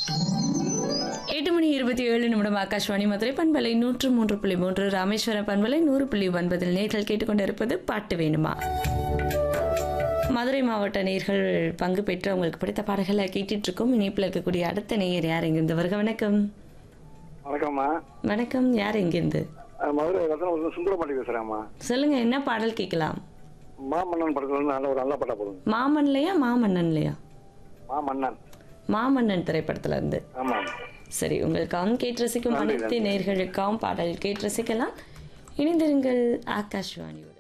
எட்டு மணி இருபத்தி ஏழு நிமிடம் ஆகாஷ்வாணி மதுரை பண்பலை நூற்று மூன்று புள்ளி மூன்று ராமேஸ்வரம் பண்பலை நூறு புள்ளி ஒன்பதில் நேர்கள் கேட்டுக்கொண்டிருப்பது பாட்டு வேணுமா மதுரை மாவட்ட நேர்கள் பங்கு பெற்று அவங்களுக்கு பிடித்த பாடல்களை கேட்டுட்டு இருக்கோம் இணைப்பில் இருக்கக்கூடிய அடுத்த நேயர் யார் எங்கிருந்து வருக வணக்கம் வணக்கம்மா வணக்கம் யார் எங்கிருந்து அஹ் மதுரை ரத்ன சுந்தரமாட்டி பேசுறேம்மா சொல்லுங்க என்ன பாடல் கேட்கலாம் மாமன்னன் படத்துல இருந்து நல்ல ஒரு நல்ல படம் போடுங்க மாமன்லையா மாமன்னன்லையா மாமன்னன் மாமன்னன் திரைப்படத்துல இருந்து ஆமா சரி உங்களுக்காகவும் கேட்டு ரசிக்கும் நன்றி, அனைத்து நேர்களுக்காகவும் பாடல் கேட்டு ரசிக்கலாம் இணைந்திருங்கள் ஆகாஷ்வாணி